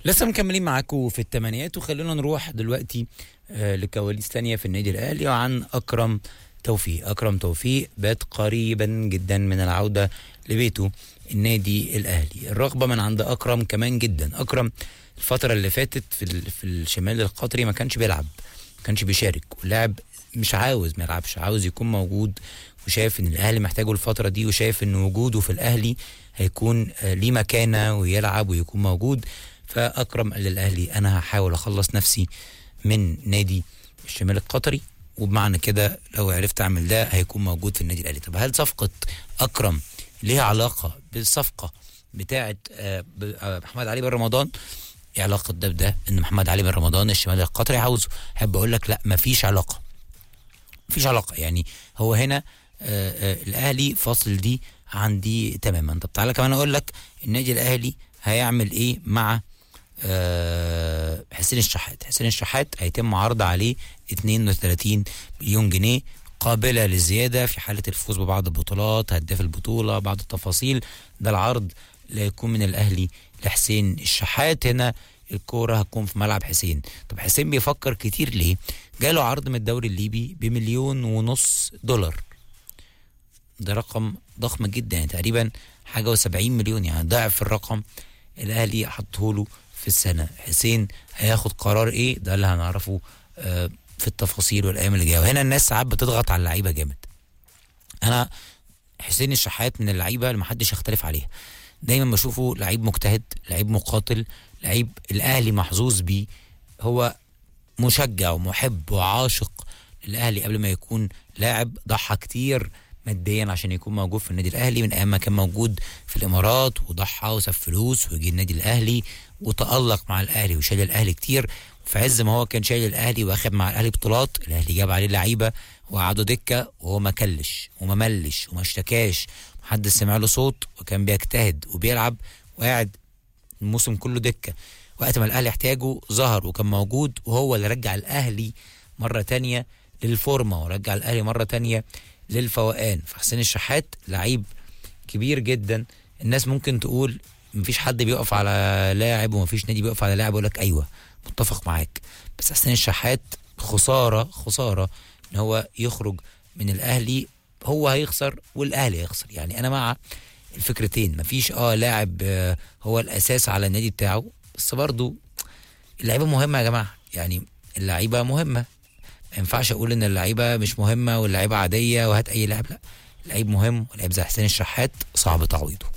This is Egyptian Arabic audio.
لسه مكملين معاكم في الثمانينات وخلونا نروح دلوقتي آه، لكواليس تانية في النادي الاهلي وعن اكرم توفيق اكرم توفيق بات قريبا جدا من العوده لبيته النادي الاهلي الرغبه من عند اكرم كمان جدا اكرم الفتره اللي فاتت في ال- في الشمال القطري ما كانش بيلعب ما كانش بيشارك واللاعب مش عاوز ما يلعبش عاوز يكون موجود وشايف ان الاهلي محتاجه الفتره دي وشايف ان وجوده في الاهلي هيكون آه، ليه مكانه ويلعب ويكون موجود فاكرم قال للاهلي انا هحاول اخلص نفسي من نادي الشمال القطري وبمعنى كده لو عرفت اعمل ده هيكون موجود في النادي الاهلي طب هل صفقه اكرم ليها علاقه بالصفقه بتاعه آه، ب- آه، محمد علي بن رمضان ايه علاقه ده بده ان محمد علي بن رمضان الشمال القطري عاوزه احب اقول لك لا مفيش علاقه مفيش علاقه يعني هو هنا آه آه الاهلي فاصل دي عن دي تماما طب تعالى كمان اقول لك النادي الاهلي هيعمل ايه مع آه حسين الشحات حسين الشحات هيتم عرض عليه 32 مليون جنيه قابله للزياده في حاله الفوز ببعض البطولات هداف البطوله بعض التفاصيل ده العرض اللي هيكون من الاهلي لحسين الشحات هنا الكوره هتكون في ملعب حسين طب حسين بيفكر كتير ليه جاله عرض من الدوري الليبي بمليون ونص دولار ده رقم ضخم جدا يعني تقريبا حاجه و70 مليون يعني ضعف الرقم الاهلي حطه له في السنه حسين هياخد قرار ايه ده اللي هنعرفه آه، في التفاصيل والايام اللي جايه وهنا الناس ساعات بتضغط على اللعيبه جامد انا حسين الشحات من اللعيبه اللي محدش يختلف عليها دايما بشوفه لعيب مجتهد لعيب مقاتل لعيب الاهلي محظوظ بيه هو مشجع ومحب وعاشق للاهلي قبل ما يكون لاعب ضحى كتير ماديا عشان يكون موجود في النادي الاهلي من ايام ما كان موجود في الامارات وضحى وساب فلوس وجي النادي الاهلي وتالق مع الاهلي وشال الاهلي كتير في عز ما هو كان شايل الاهلي واخد مع الاهلي بطولات الاهلي جاب عليه لعيبه وقعدوا دكه وهو ما كلش وما ملش وما اشتكاش محدش سمع له صوت وكان بيجتهد وبيلعب وقاعد الموسم كله دكه وقت ما الاهلي احتاجه ظهر وكان موجود وهو اللي رجع الاهلي مره تانية للفورمه ورجع الاهلي مره تانية للفوقان فحسين الشحات لعيب كبير جدا الناس ممكن تقول مفيش حد بيقف على لاعب ومفيش نادي بيقف على لاعب يقول لك ايوه متفق معاك بس حسين الشحات خساره خساره ان هو يخرج من الاهلي هو هيخسر والاهلي هيخسر يعني انا مع الفكرتين مفيش اه لاعب آه، هو الاساس على النادي بتاعه بس برضو اللعيبه مهمه يا جماعه يعني اللعيبه مهمه ما ينفعش اقول ان اللعيبه مش مهمه واللعيبه عاديه وهات اي لاعب لا اللعيب مهم ولعيب زي حسين الشحات صعب تعويضه